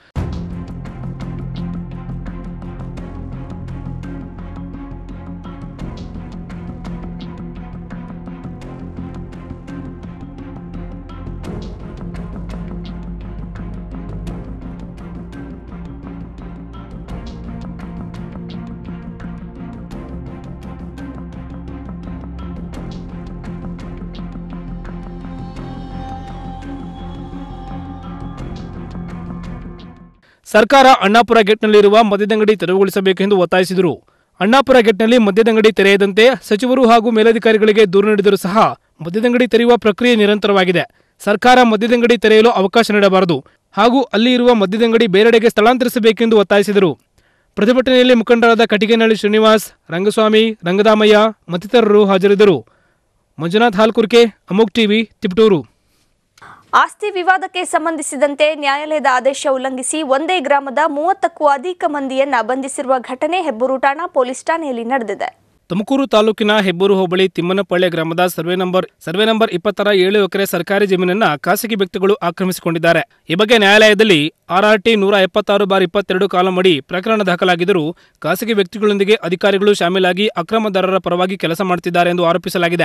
ಸರ್ಕಾರ ಅಣ್ಣಾಪುರ ಗೇಟ್ನಲ್ಲಿರುವ ಮದ್ಯದಂಗಡಿ ತೆರವುಗೊಳಿಸಬೇಕೆಂದು ಒತ್ತಾಯಿಸಿದರು ಅಣ್ಣಾಪುರ ಗೇಟ್ನಲ್ಲಿ ಮದ್ಯದಂಗಡಿ ತೆರೆಯದಂತೆ ಸಚಿವರು ಹಾಗೂ ಮೇಲಧಿಕಾರಿಗಳಿಗೆ ದೂರು ನೀಡಿದರೂ ಸಹ ಮದ್ಯದಂಗಡಿ ತೆರೆಯುವ ಪ್ರಕ್ರಿಯೆ ನಿರಂತರವಾಗಿದೆ ಸರ್ಕಾರ ಮದ್ಯದಂಗಡಿ ತೆರೆಯಲು ಅವಕಾಶ ನೀಡಬಾರದು ಹಾಗೂ ಅಲ್ಲಿ ಇರುವ ಮದ್ಯದಂಗಡಿ ಬೇರೆಡೆಗೆ ಸ್ಥಳಾಂತರಿಸಬೇಕೆಂದು ಒತ್ತಾಯಿಸಿದರು ಪ್ರತಿಭಟನೆಯಲ್ಲಿ ಮುಖಂಡರಾದ ಕಟಿಗೇನಹಳ್ಳಿ ಶ್ರೀನಿವಾಸ್ ರಂಗಸ್ವಾಮಿ ರಂಗದಾಮಯ್ಯ ಮತ್ತಿತರರು ಹಾಜರಿದ್ದರು ಮಂಜುನಾಥ್ ಹಾಲ್ಕುರ್ಕೆ ಅಮೋಕ್ ಟಿವಿ ತಿಪಟೂರು ಆಸ್ತಿ ವಿವಾದಕ್ಕೆ ಸಂಬಂಧಿಸಿದಂತೆ ನ್ಯಾಯಾಲಯದ ಆದೇಶ ಉಲ್ಲಂಘಿಸಿ ಒಂದೇ ಗ್ರಾಮದ ಮೂವತ್ತಕ್ಕೂ ಅಧಿಕ ಮಂದಿಯನ್ನ ಬಂಧಿಸಿರುವ ಘಟನೆ ಹೆಬ್ಬೂರು ಠಾಣಾ ಪೊಲೀಸ್ ಠಾಣೆಯಲ್ಲಿ ನಡೆದಿದೆ ತುಮಕೂರು ತಾಲೂಕಿನ ಹೆಬ್ಬೂರು ಹೋಬಳಿ ತಿಮ್ಮನಪಳ್ಳಿ ಗ್ರಾಮದ ಸರ್ವೆ ನಂಬರ್ ಸರ್ವೆ ನಂಬರ್ ಇಪ್ಪತ್ತರ ಏಳು ಎಕರೆ ಸರ್ಕಾರಿ ಜಮೀನನ್ನ ಖಾಸಗಿ ವ್ಯಕ್ತಿಗಳು ಆಕ್ರಮಿಸಿಕೊಂಡಿದ್ದಾರೆ ಈ ಬಗ್ಗೆ ನ್ಯಾಯಾಲಯದಲ್ಲಿ ಆರ್ಆರ್ಟಿ ನೂರ ಎಪ್ಪತ್ತಾರು ಬಾರ್ ಇಪ್ಪತ್ತೆರಡು ಕಾಲಂ ಅಡಿ ಪ್ರಕರಣ ದಾಖಲಾಗಿದ್ದರೂ ಖಾಸಗಿ ವ್ಯಕ್ತಿಗಳೊಂದಿಗೆ ಅಧಿಕಾರಿಗಳು ಶಾಮೀಲಾಗಿ ಅಕ್ರಮದಾರರ ಪರವಾಗಿ ಕೆಲಸ ಮಾಡುತ್ತಿದ್ದಾರೆ ಎಂದು ಆರೋಪಿಸಲಾಗಿದೆ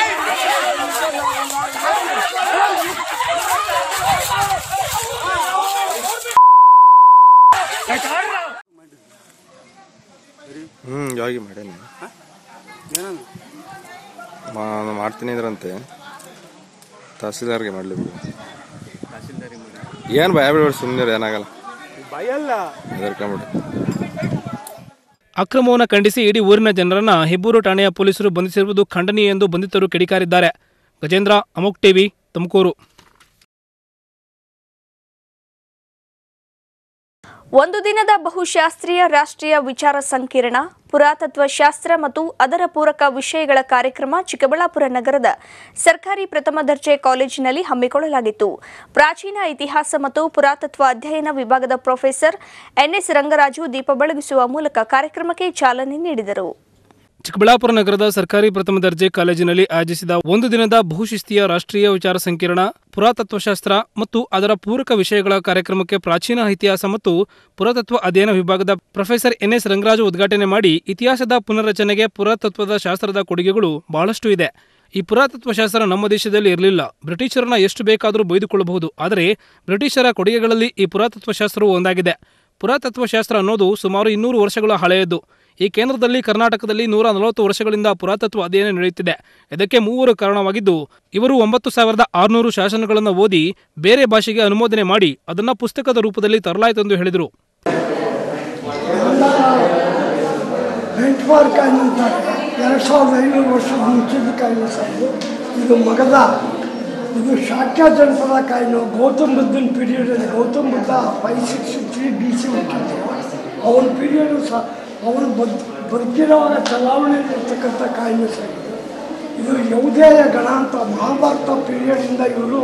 ¡Vamos! ಮಾ- ಮಾಡ್ತೀನಿ ಅಂದ್ರಂತೆ ತಹಸೀಲ್ದಾರ್ಗೆ ಮಾಡಲಿ ಬಿಡು ಏನು ಭಯ ಬಿಡ್ಬೇಡಿ ಸುಮ್ಮನೆ ಏನಾಗಲ್ಲ ಹೆದರ್ಕೊಂಬಿಡಿ ಅಕ್ರಮವನ್ನು ಖಂಡಿಸಿ ಇಡೀ ಊರಿನ ಜನರನ್ನ ಹೆಬ್ಬೂರು ಠಾಣೆಯ ಪೊಲೀಸರು ಬಂಧಿಸಿರುವುದು ಖಂಡನೀಯ ಎಂದು ಬಂಧಿತರು ಕಿಡಿಕಾರಿದ್ದಾರೆ ಗಜೇಂದ್ರ ಅಮೋಕ್ ಟಿವಿ ತುಮಕೂರು ಒಂದು ದಿನದ ಬಹುಶಾಸ್ತ್ರೀಯ ರಾಷ್ಟ್ರೀಯ ವಿಚಾರ ಸಂಕಿರಣ ಪುರಾತತ್ವ ಶಾಸ್ತ್ರ ಮತ್ತು ಅದರ ಪೂರಕ ವಿಷಯಗಳ ಕಾರ್ಯಕ್ರಮ ಚಿಕ್ಕಬಳ್ಳಾಪುರ ನಗರದ ಸರ್ಕಾರಿ ಪ್ರಥಮ ದರ್ಜೆ ಕಾಲೇಜಿನಲ್ಲಿ ಹಮ್ಮಿಕೊಳ್ಳಲಾಗಿತ್ತು ಪ್ರಾಚೀನ ಇತಿಹಾಸ ಮತ್ತು ಪುರಾತತ್ವ ಅಧ್ಯಯನ ವಿಭಾಗದ ಪ್ರೊಫೆಸರ್ ಎನ್ಎಸ್ ರಂಗರಾಜು ದೀಪ ಬೆಳಗಿಸುವ ಮೂಲಕ ಕಾರ್ಯಕ್ರಮಕ್ಕೆ ಚಾಲನೆ ನೀಡಿದರು ಚಿಕ್ಕಬಳ್ಳಾಪುರ ನಗರದ ಸರ್ಕಾರಿ ಪ್ರಥಮ ದರ್ಜೆ ಕಾಲೇಜಿನಲ್ಲಿ ಆಯೋಜಿಸಿದ ಒಂದು ದಿನದ ಬಹುಶಿಸ್ತೀಯ ರಾಷ್ಟ್ರೀಯ ವಿಚಾರ ಸಂಕಿರಣ ಪುರಾತತ್ವಶಾಸ್ತ್ರ ಮತ್ತು ಅದರ ಪೂರಕ ವಿಷಯಗಳ ಕಾರ್ಯಕ್ರಮಕ್ಕೆ ಪ್ರಾಚೀನ ಇತಿಹಾಸ ಮತ್ತು ಪುರಾತತ್ವ ಅಧ್ಯಯನ ವಿಭಾಗದ ಪ್ರೊಫೆಸರ್ ಎನ್ಎಸ್ ರಂಗರಾಜು ಉದ್ಘಾಟನೆ ಮಾಡಿ ಇತಿಹಾಸದ ಪುನರ್ರಚನೆಗೆ ಪುರಾತತ್ವದ ಶಾಸ್ತ್ರದ ಕೊಡುಗೆಗಳು ಬಹಳಷ್ಟು ಇದೆ ಈ ಪುರಾತತ್ವ ಶಾಸ್ತ್ರ ನಮ್ಮ ದೇಶದಲ್ಲಿ ಇರಲಿಲ್ಲ ಬ್ರಿಟಿಷರನ್ನ ಎಷ್ಟು ಬೇಕಾದರೂ ಬೈದುಕೊಳ್ಳಬಹುದು ಆದರೆ ಬ್ರಿಟಿಷರ ಕೊಡುಗೆಗಳಲ್ಲಿ ಈ ಪುರಾತತ್ವ ಶಾಸ್ತ್ರವು ಒಂದಾಗಿದೆ ಪುರಾತತ್ವ ಶಾಸ್ತ್ರ ಅನ್ನೋದು ಸುಮಾರು ಇನ್ನೂರು ವರ್ಷಗಳ ಹಳೆಯದು ಈ ಕೇಂದ್ರದಲ್ಲಿ ಕರ್ನಾಟಕದಲ್ಲಿ ನೂರ ನಲವತ್ತು ವರ್ಷಗಳಿಂದ ಪುರಾತತ್ವ ಅಧ್ಯಯನ ನಡೆಯುತ್ತಿದೆ ಇದಕ್ಕೆ ಮೂವರು ಕಾರಣವಾಗಿದ್ದು ಇವರು ಒಂಬತ್ತು ಸಾವಿರದ ಆರುನೂರು ಶಾಸನಗಳನ್ನು ಓದಿ ಬೇರೆ ಭಾಷೆಗೆ ಅನುಮೋದನೆ ಮಾಡಿ ಅದನ್ನು ಪುಸ್ತಕದ ರೂಪದಲ್ಲಿ ತರಲಾಯಿತೆಂದು ಹೇಳಿದರು ಬೆಂಚ್ ಮಾರ್ಕ್ ಕಾಯಿನ್ ಅಂತಾರೆ ಎರಡು ಸಾವಿರದ ಐನೂರು ವರ್ಷದ ಮುಂಚಿನ ಕಾಯಿನ್ ಸರ್ ಇದು. ಇದು ಮಗದ ಇದು ಶಾಕ್ಯ ಜನಪದ ಕಾಯಿನು ಗೌತಮ್ ಬುದ್ಧನ ಪೀರಿಯಡಲ್ಲಿ Gautam Buddha five six three B C ಹುಟ್ಟಿದ್ರು ಅವನ ಪೀರಿಯಡು ಸಹ ಅವನು ಬದ್ ಬದುಕಿರುವಾಗ ಚಲಾವಣೆಯಲ್ಲಿರ್ತಕ್ಕಂಥ ಕಾಯಿನು ಸರ್ ಇದು. ಇದು ಯೌಧೇಯ ಗಣ ಅಂತ ಮಹಾಭಾರತ ಪೀರಿಯಡಿಂದ ಇವರು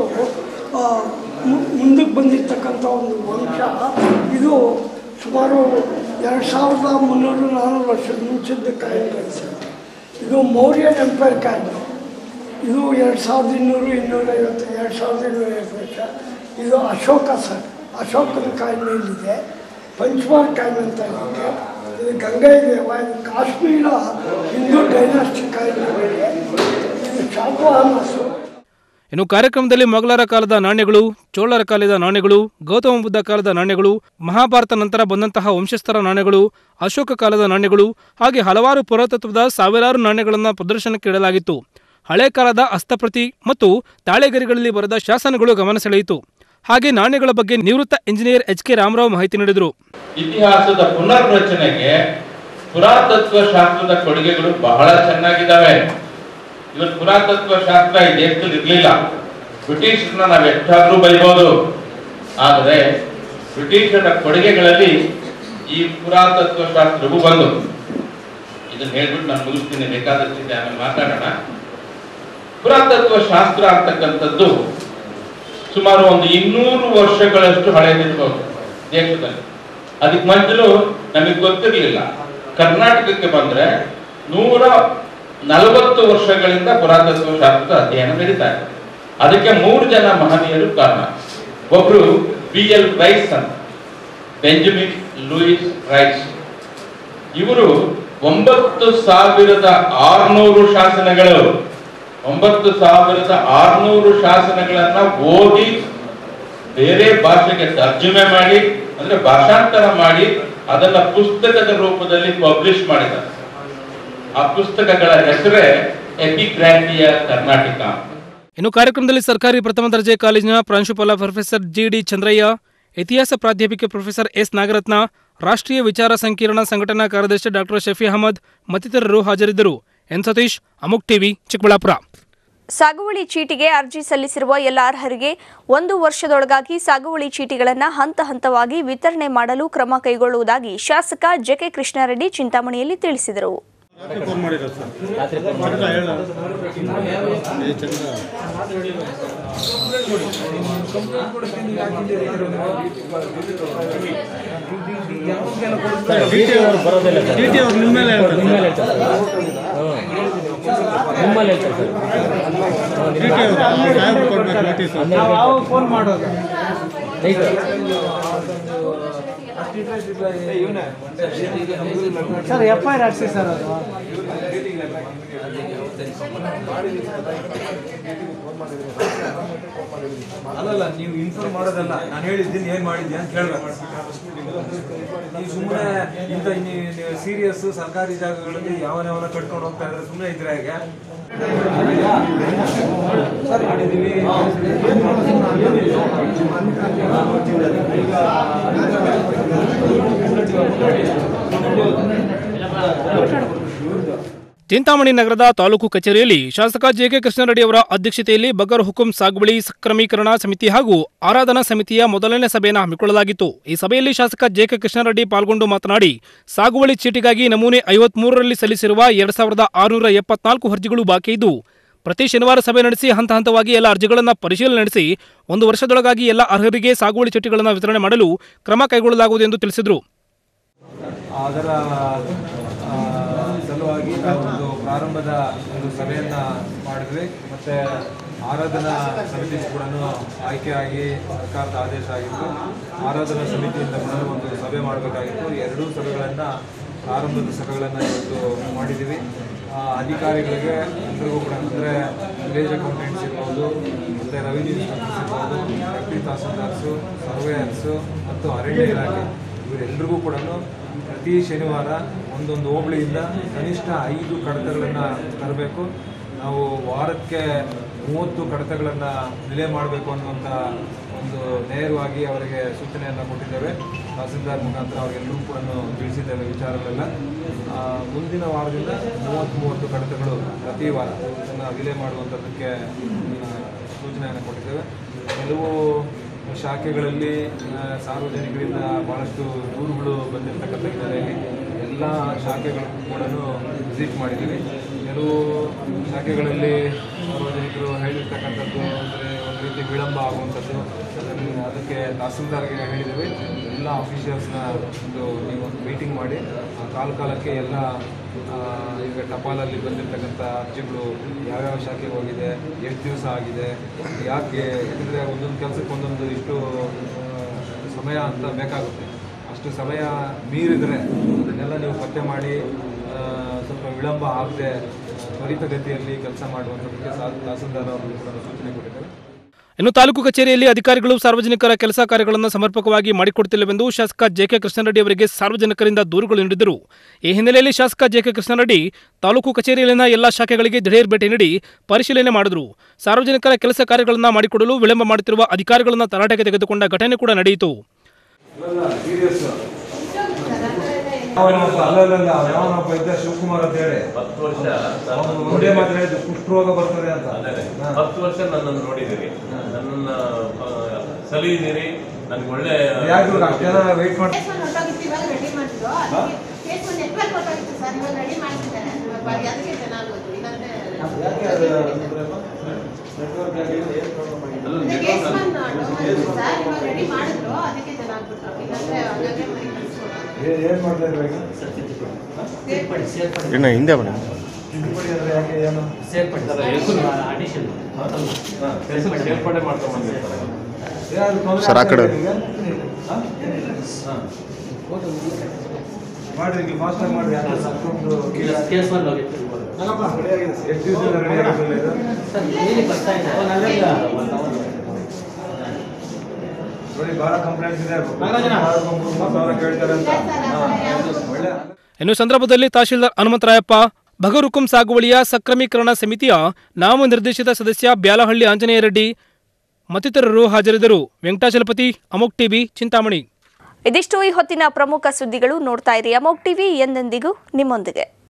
ಮುಂದಕ್ಕೆ ಬಂದಿರ್ತಕ್ಕಂಥ ಒಂದು ವಂಶ ಇದು ಸುಮಾರು ಎರಡು ಸಾವಿರದ ಮುನ್ನೂರು ನಾನ್ನೂರು ವರ್ಷದ ಮುಂಚಿದ್ದ ಕಾಯಿನ್ಗಳು ಸರ್ ಇದು ಮೌರ್ಯನ್ ಎಂಪೈರ್ ಕಾಯಿನು ಇದು ಎರಡು ಸಾವಿರದ ಇನ್ನೂರು ಇನ್ನೂರೈವತ್ತು ಎರಡು ಸಾವಿರದ ಇನ್ನೂರೈವತ್ತು ವರ್ಷ ಇದು ಅಶೋಕ ಸರ್ ಅಶೋಕನ ಕಾಯಿನ್ ಇಲ್ಲಿದೆ ಪಂಚಮಾರ್ ಕಾಯಿನ್ ಅಂತ ಇದೆ ಇದು ಗಂಗೈ ದೇವ ಇದು ಕಾಶ್ಮೀರ ಹಿಂದೂ ಡೈನಾಸ್ಟಿ ಕಾಯಿನ್ಗಳಿದೆ ಇದು ಶಾತವಾಹನಸು ಇನ್ನು ಕಾರ್ಯಕ್ರಮದಲ್ಲಿ ಮೊಘಲರ ಕಾಲದ ನಾಣ್ಯಗಳು ಚೋಳರ ಕಾಲದ ನಾಣ್ಯಗಳು ಗೌತಮ ಬುದ್ಧ ಕಾಲದ ನಾಣ್ಯಗಳು ಮಹಾಭಾರತ ನಂತರ ಬಂದಂತಹ ವಂಶಸ್ಥರ ನಾಣ್ಯಗಳು ಅಶೋಕ ಕಾಲದ ನಾಣ್ಯಗಳು ಹಾಗೆ ಹಲವಾರು ಪುರಾತತ್ವದ ಸಾವಿರಾರು ನಾಣ್ಯಗಳನ್ನು ಪ್ರದರ್ಶನಕ್ಕೆ ಇಡಲಾಗಿತ್ತು ಹಳೆ ಕಾಲದ ಹಸ್ತಪ್ರತಿ ಮತ್ತು ತಾಳೆಗರಿಗಳಲ್ಲಿ ಬರೆದ ಶಾಸನಗಳು ಗಮನ ಸೆಳೆಯಿತು ಹಾಗೆ ನಾಣ್ಯಗಳ ಬಗ್ಗೆ ನಿವೃತ್ತ ಇಂಜಿನಿಯರ್ ಎಚ್ ಕೆ ರಾಮರಾವ್ ಮಾಹಿತಿ ನೀಡಿದರು ಇತಿಹಾಸದ ಪುನರ್ರಚನೆಗೆ ಪುರಾತತ್ವ ಶಾಸ್ತ್ರದ ಕೊಡುಗೆಗಳು ಬಹಳ ಚೆನ್ನಾಗಿದ್ದಾವೆ ಇವತ್ತು ಪುರಾತತ್ವ ಶಾಸ್ತ್ರ ಈ ದೇಶದಲ್ಲಿ ಇರಲಿಲ್ಲ ಬ್ರಿಟಿಷರನ್ನ ನಾವು ಎಷ್ಟಾದ್ರೂ ಬೈಬೋದು ಆದರೆ ಬ್ರಿಟಿಷರ ಕೊಡುಗೆಗಳಲ್ಲಿ ಈ ಪುರಾತತ್ವ ಶಾಸ್ತ್ರವು ಬಂದು ಇದನ್ನ ಹೇಳ್ಬಿಟ್ಟು ನಾನು ಮುಗಿಸ್ತೀನಿ ಬೇಕಾದಷ್ಟಿದೆ ಆಮೇಲೆ ಮಾತಾಡೋಣ ಪುರಾತತ್ವ ಶಾಸ್ತ್ರ ಅಂತಕ್ಕಂಥದ್ದು ಸುಮಾರು ಒಂದು ಇನ್ನೂರು ವರ್ಷಗಳಷ್ಟು ಹಳೆಯದಿರ್ಬೋದು ದೇಶದಲ್ಲಿ ಅದಕ್ಕೆ ಮೊದಲು ನಮಗೆ ಗೊತ್ತಿರಲಿಲ್ಲ ಕರ್ನಾಟಕಕ್ಕೆ ಬಂದ್ರೆ ನೂರ ನಲವತ್ತು ವರ್ಷಗಳಿಂದ ಪುರಾತತ್ವ ಶಾಸ್ತ್ರದ ಅಧ್ಯಯನ ನಡೀತಾ ಇದೆ ಅದಕ್ಕೆ ಮೂರು ಜನ ಮಹನೀಯರು ಕಾರಣ ಒಬ್ರು ಬಿ ಎಲ್ ರೈಸ್ ಅಂತ ಬೆಂಜಮಿನ್ ಲೂಯಿಸ್ ರೈಸ್ ಇವರು ಒಂಬತ್ತು ಸಾವಿರದ ಆರ್ನೂರು ಶಾಸನಗಳು ಒಂಬತ್ತು ಸಾವಿರದ ಆರ್ನೂರು ಶಾಸನಗಳನ್ನ ಓದಿ ಬೇರೆ ಭಾಷೆಗೆ ತರ್ಜುಮೆ ಮಾಡಿ ಅಂದ್ರೆ ಭಾಷಾಂತರ ಮಾಡಿ ಅದನ್ನ ಪುಸ್ತಕದ ರೂಪದಲ್ಲಿ ಪಬ್ಲಿಷ್ ಮಾಡಿದ್ದಾರೆ ಆ ಪುಸ್ತಕಗಳ ಹೆಸರೇ ಎಪಿಗ್ರಾಫಿಯ ಕರ್ನಾಟಕ ಇನ್ನು ಕಾರ್ಯಕ್ರಮದಲ್ಲಿ ಸರ್ಕಾರಿ ಪ್ರಥಮ ದರ್ಜೆ ಕಾಲೇಜಿನ ಪ್ರಾಂಶುಪಾಲ ಪ್ರೊಫೆಸರ್ ಜಿ ಡಿ ಚಂದ್ರಯ್ಯ ಇತಿಹಾಸ ಪ್ರಾಧ್ಯಾಪಿಕೆ ಪ್ರೊಫೆಸರ್ ಎಸ್ ನಾಗರತ್ನ ರಾಷ್ಟ್ರೀಯ ವಿಚಾರ ಸಂಕಿರಣ ಸಂಘಟನಾ ಕಾರ್ಯದರ್ಶಿ ಡಾಕ್ಟರ್ ಶಫಿ ಅಹಮದ್ ಮತ್ತಿತರರು ಹಾಜರಿದ್ದರು ಎನ್ ಸತೀಶ್ ಅಮುಕ್ ಟಿವಿ ಚಿಕ್ಕಬಳ್ಳಾಪುರ ಸಾಗುವಳಿ ಚೀಟಿಗೆ ಅರ್ಜಿ ಸಲ್ಲಿಸಿರುವ ಎಲ್ಲ ಅರ್ಹರಿಗೆ ಒಂದು ವರ್ಷದೊಳಗಾಗಿ ಸಾಗುವಳಿ ಚೀಟಿಗಳನ್ನು ಹಂತ ಹಂತವಾಗಿ ವಿತರಣೆ ಮಾಡಲು ಕ್ರಮ ಕೈಗೊಳ್ಳುವುದಾಗಿ ಶಾಸಕ ಜೆಕೆ ಕೃಷ್ಣಾರೆಡ್ಡಿ ಚಿಂತಾಮಣಿಯಲ್ಲಿ ತಿಳಿಸಿದರು ಫೋನ್ ಮಾಡೋದು ಸರ್ ಎಫ್ ಐ ಆರ್ ಹಾಕ್ಸಿ ಸರ್ ಅದು ಅಲ್ಲಲ್ಲ ನೀವು ಇನ್ಫಾರ್ಮ್ ಮಾಡೋದಲ್ಲ ನಾನು ಹೇಳಿದ್ದೀನಿ ಏನು ಮಾಡಿದ್ಯಾ ಅಂತ ಕೇಳಬೇಕು ನೀವು ಸುಮ್ಮನೆ ಇಂಥ ನೀವು ಸೀರಿಯಸ್ ಸರ್ಕಾರಿ ಜಾಗಗಳಲ್ಲಿ ಯಾವನ್ಯಾವನ ಕಟ್ಕೊಂಡು ಹೋಗ್ತಾ ಇದ್ರೆ ಸುಮ್ಮನೆ ಇದ್ರೆ ಹೇಗೆ ಸರ್ ಮಾಡಿದ್ದೀವಿ ಚಿಂತಾಮಣಿ ನಗರದ ತಾಲೂಕು ಕಚೇರಿಯಲ್ಲಿ ಶಾಸಕ ಜೆಕೆ ಕೃಷ್ಣಾರೆಡ್ಡಿ ಅವರ ಅಧ್ಯಕ್ಷತೆಯಲ್ಲಿ ಬಗರ್ ಹುಕುಂ ಸಾಗುವಳಿ ಸಕ್ರಮೀಕರಣ ಸಮಿತಿ ಹಾಗೂ ಆರಾಧನಾ ಸಮಿತಿಯ ಮೊದಲನೇ ಸಭೆಯನ್ನು ಹಮ್ಮಿಕೊಳ್ಳಲಾಗಿತ್ತು ಈ ಸಭೆಯಲ್ಲಿ ಶಾಸಕ ಜೆಕೆ ಕೃಷ್ಣಾರೆಡ್ಡಿ ಪಾಲ್ಗೊಂಡು ಮಾತನಾಡಿ ಸಾಗುವಳಿ ಚೀಟಿಗಾಗಿ ನಮೂನೆ ಐವತ್ಮೂರರಲ್ಲಿ ಸಲ್ಲಿಸಿರುವ ಎರಡ್ ಸಾವಿರದ ಆರುನೂರ ಎಪ್ಪತ್ನಾಲ್ಕು ಅರ್ಜಿಗಳು ಬಾಕಿ ಇದ್ದು ಪ್ರತಿ ಶನಿವಾರ ಸಭೆ ನಡೆಸಿ ಹಂತ ಹಂತವಾಗಿ ಎಲ್ಲ ಅರ್ಜಿಗಳನ್ನು ಪರಿಶೀಲನೆ ನಡೆಸಿ ಒಂದು ವರ್ಷದೊಳಗಾಗಿ ಎಲ್ಲ ಅರ್ಹರಿಗೆ ಸಾಗುವಳಿ ಚೀಟಿಗಳನ್ನು ವಿತರಣೆ ಮಾಡಲು ಕ್ರಮ ಕೈಗೊಳ್ಳಲಾಗುವುದು ಎಂದು ತಿಳಿಸಿದರು ಅದರ ಆ, ಸಲುವಾಗಿ ನಾವು ಒಂದು ಪ್ರಾರಂಭದ ಒಂದು ಸಭೆಯನ್ನು ಮಾಡಿದ್ವಿ ಮತ್ತು ಆರಾಧನಾ ಸಮಿತಿ ಕೂಡ ಆಯ್ಕೆಯಾಗಿ ಸರ್ಕಾರದ ಆದೇಶ ಆಗಿತ್ತು ಆರಾಧನಾ ಸಮಿತಿಯಿಂದ ಕೂಡ ಒಂದು ಸಭೆ ಮಾಡಬೇಕಾಗಿತ್ತು ಎರಡೂ ಸಭೆಗಳನ್ನು ಪ್ರಾರಂಭದ ಸಭೆಗಳನ್ನು ಇವತ್ತು ಮಾಡಿದ್ದೀವಿ ಆ, ಅಧಿಕಾರಿಗಳಿಗೆ ಎಲ್ಲರಿಗೂ ಕೂಡ ಅಂದರೆ ವಿಲೇಜ್ ಅಕೌಂಟೆಂಟ್ಸ್ ಇರ್ಬೋದು ಮತ್ತು ರೆವಿನ್ಯೂ ಇನ್ಸ್ಪೆಕ್ಟರ್ಸ್ ಇರ್ಬೋದು ಡೆಪ್ಟಿ ತಹಸೀಲ್ದಾರ್ಸು ಸರ್ವೇಯರ್ಸು ಮತ್ತು ಅರಣ್ಯ ಇಲಾಖೆ ಇವರೆಲ್ಲರಿಗೂ ಕೂಡ ಪ್ರತಿ ಶನಿವಾರ ಒಂದೊಂದು ಹೋಬಳಿಯಿಂದ ಕನಿಷ್ಠ ಐದು ಕಡತಗಳನ್ನು ತರಬೇಕು ನಾವು ವಾರಕ್ಕೆ ಮೂವತ್ತು ಕಡತಗಳನ್ನು ರಿಲೇ ಮಾಡಬೇಕು ಅನ್ನುವಂಥ ಒಂದು ನೇರವಾಗಿ ಅವರಿಗೆ ಸೂಚನೆಯನ್ನು ಕೊಟ್ಟಿದ್ದೇವೆ ತಹಸೀಲ್ದಾರ್ ಮುಖಾಂತರ ಅವರಿಗೆಲ್ಲರೂ ಕೂಡ ತಿಳಿಸಿದ್ದೇವೆ ವಿಚಾರಗಳೆಲ್ಲ ಆ, ಮುಂದಿನ ವಾರದಿಂದ ಮೂವತ್ತು ಮೂವತ್ತು ಕಡತಗಳು ಪ್ರತಿ ವಾರ ಇದನ್ನು ವಿಲೇ ಮಾಡುವಂಥದ್ದಕ್ಕೆ ಆ, ಸೂಚನೆಯನ್ನು ಕೊಟ್ಟಿದ್ದೇವೆ ಕೆಲವು ಶಾಖೆಗಳಲ್ಲಿ ಆ, ಸಾರ್ವಜನಿಕರಿಂದ ಭಾಳಷ್ಟು ದೂರುಗಳು ಬಂದಿರತಕ್ಕಂಥ ಹಿನ್ನೆಲೆಯಲ್ಲಿ ಎಲ್ಲ ಶಾಖೆಗಳಿಗೂ ಕೂಡ ವಿಸಿಟ್ ಮಾಡಿದ್ದೀವಿ ಕೆಲವು ಶಾಖೆಗಳಲ್ಲಿ ಸಾರ್ವಜನಿಕರು ಹೇಳಿರ್ತಕ್ಕಂಥದ್ದು ಅಂದರೆ ಒಂದು ರೀತಿ ವಿಳಂಬ ಆಗುವಂಥದ್ದು ಅದನ್ನು ಅದಕ್ಕೆ ತಹಸೀಲ್ದಾರ್ಗೆ ಹೇಳಿದ್ದೀವಿ ಎಲ್ಲ ಅಫಿಷಿಯಲ್ಸ್ನ ಒಂದು ನೀವು ಒಂದು ಮೀಟಿಂಗ್ ಮಾಡಿ ಆ ಕಾಲ ಕಾಲಕ್ಕೆ ಎಲ್ಲ ಆ, ಈಗ ಟಪಾಲಲ್ಲಿ ಬಂದಿರತಕ್ಕಂಥ ಅರ್ಜಿಗಳು ಯಾವ್ಯಾವ ಶಾಖೆಗೆ ಹೋಗಿದೆ ಎಷ್ಟು ದಿವಸ ಆಗಿದೆ ಯಾಕೆ ಯಾಕಂದರೆ ಒಂದೊಂದು ಕೆಲಸಕ್ಕೆ ಒಂದೊಂದು ಇಷ್ಟು ಆ, ಸಮಯ ಅಂತ ಬೇಕಾಗುತ್ತೆ ಅಷ್ಟು ಸಮಯ ಮೀರಿದರೆ ಅದನ್ನೆಲ್ಲ ನೀವು ಪತ್ತೆ ಮಾಡಿ ಆ, ಸ್ವಲ್ಪ ವಿಳಂಬ ಆಗದೆ ತ್ವರಿತಗತಿಯಲ್ಲಿ ಕೆಲಸ ಮಾಡುವಂಥದ್ದಕ್ಕೆ ಸಾ- ತಹಸೀಲ್ದಾರ್ ಅವರು ಕೂಡ ಸೂಚನೆ ಕೊಟ್ಟಿದ್ದಾರೆ ಇನ್ನು ತಾಲೂಕು ಕಚೇರಿಯಲ್ಲಿ ಅಧಿಕಾರಿಗಳು ಸಾರ್ವಜನಿಕರ ಕೆಲಸ ಕಾರ್ಯಗಳನ್ನು ಸಮರ್ಪಕವಾಗಿ ಮಾಡಿಕೊಡುತ್ತಿಲ್ಲವೆಂದು ಶಾಸಕ ಜೆಕೆ ಕೃಷ್ಣಾರೆಡ್ಡಿ ಅವರಿಗೆ ಸಾರ್ವಜನಿಕರಿಂದ ದೂರುಗಳು ನೀಡಿದರು ಈ ಹಿನ್ನೆಲೆಯಲ್ಲಿ ಶಾಸಕ ಜೆಕೆ ಕೃಷ್ಣಾರೆಡ್ಡಿ ತಾಲೂಕು ಕಚೇರಿಯಲ್ಲಿನ ಎಲ್ಲಾ ಶಾಖೆಗಳಿಗೆ ದಿಢೀರ್ ಭೇಟಿ ನೀಡಿ ಪರಿಶೀಲನೆ ಮಾಡಿದರು ಸಾರ್ವಜನಿಕರ ಕೆಲಸ ಕಾರ್ಯಗಳನ್ನು ಮಾಡಿಕೊಡಲು ವಿಳಂಬ ಮಾಡುತ್ತಿರುವ ಅಧಿಕಾರಿಗಳನ್ನು ತರಾಟೆಗೆ ತೆಗೆದುಕೊಂಡ ಘಟನೆ ಕೂಡ ನಡೆಯಿತು ಸೀರಿಯಸ್ ಅಲ್ಲಲ್ಲ ಯಾವನೊಬ್ಬ ಇದ್ದ ಶಿವಕುಮಾರ್ ಅಂತ ಹೇಳಿ ಹತ್ತು ವರ್ಷ ಅವನು ಒಂದೇ ಮಾತ್ರ ಹೇಳಿದ್ದು ಕುಷ್ಠರೋಗ ಬರ್ತದೆ ಅಂತ ಹತ್ತು ವರ್ಷ ನನ್ನನ್ನು ನೋಡಿದ್ದೀರಿ ನನ್ನನ್ನ ಆ, ಸಲಹಿದ್ದೀರಿ ನನಗೆ ಒಳ್ಳೆ ಯಾಕೆ ಇವಾಗ ಅಷ್ಟು ಜನ ವೆಯ್ಟ್ ಮಾಡಿ ರೆಡಿ ಮಾಡಿದ್ರು ಕೇಸ್ ಒಂದು ನೆಟ್ವರ್ಕ್ ಹೊರಟಾಗಿತ್ತು ಸರ್ ಇವಾಗ ರೆಡಿ ಮಾಡ್ತಿದ್ದಾರೆ ಇವಾಗ ಅದಕ್ಕೆ ಚೆನ್ನಾಗೋದು ಇಲ್ಲಾಂದ್ರೆ ಕೇಸ್ ಒಂದು ಸರ್ ಇವಾಗ ರೆಡಿ ಮಾಡಿದ್ರು ಅದಕ್ಕೆ ಚೆನ್ನಾಗ್ಬಿಟ್ರು ಇಲ್ಲಾಂದ್ರೆ ಹಂಗಾಗೆ ಮಾಡಿ ಕಳಿಸ್ಕೊಡೋದು ಏನ್ ಮಾಡ್ತಾ ಇದ್ರು ಈಗ ಇನ್ನು ಹಿಂದೆ ಬನ್ನಿ ತಿದ್ದುಪಡಿ ಅಂದ್ರೆ ಯಾಕೆ ಏನು ಹೆಸರು ಸೇರ್ಪಡೆ ಮಾಡ್ಕೊಂಡು ಬಂದಿರ್ತಾರೆ ಏನಾದ್ರು ತೊಂದ್ರೆ ಸರ್, ಆ ಕಡೆ. ಆಗ್ತಾ ಇದೆಯಾ ನಿಮ್ಗೆ? ಹಾ? ಹಾ. ಮಾಡ್ರಿ ಈಗ ಫಾಸ್ಟ್ ಆಗಿ ಮಾಡ್ರಿ ಯಾಕೆ ಸಾಕೊಂಡು ಕೇಸ್ ಬಂದು ಹೋಗಿತ್ತು ಎಷ್ಟು ದಿವಸದಿಂದ ರೆಡಿ ಆಗಿರಲಿಲ್ಲ ಇದು ನೋಡಿ ಬಹಳ ಕಂಪ್ಲೇಂಟ್ಸ್ ಇದೆ ವಾರಕ್ಕೆ ಮೂರು ಮೂರು ಸಾವಿರ ಕೇಳ್ತಾರೆ ಅಂತ ಹಾ. ಒಳ್ಳೆ ಇನ್ನು ಸಂದರ್ಭದಲ್ಲಿ ತಹಶೀಲ್ದಾರ್ ಹನುಮಂತರಾಯಪ್ಪ ಭಗರುಕುಂ ಸಾಗುವಳಿಯ ಸಕ್ರಮೀಕರಣ ಸಮಿತಿಯ ನಾಮನಿರ್ದೇಶಿತ ಸದಸ್ಯ ಬ್ಯಾಲಹಳ್ಳಿ ಆಂಜನೇಯ ರೆಡ್ಡಿ ಮತ್ತಿತರರು ಹಾಜರಿದ್ದರು ವೆಂಕಟಾಚಲಪತಿ ಅಮೋಕ್ ಟಿವಿ ಚಿಂತಾಮಣಿ ಇದಿಷ್ಟು ಈ ಹೊತ್ತಿನ ಪ್ರಮುಖ ಸುದ್ದಿಗಳು ನೋಡ್ತಾ ಇರಿ ಅಮೋಕ್ ಟಿವಿ ಎಂದೆಂದಿಗೂ ನಿಮ್ಮೊಂದಿಗೆ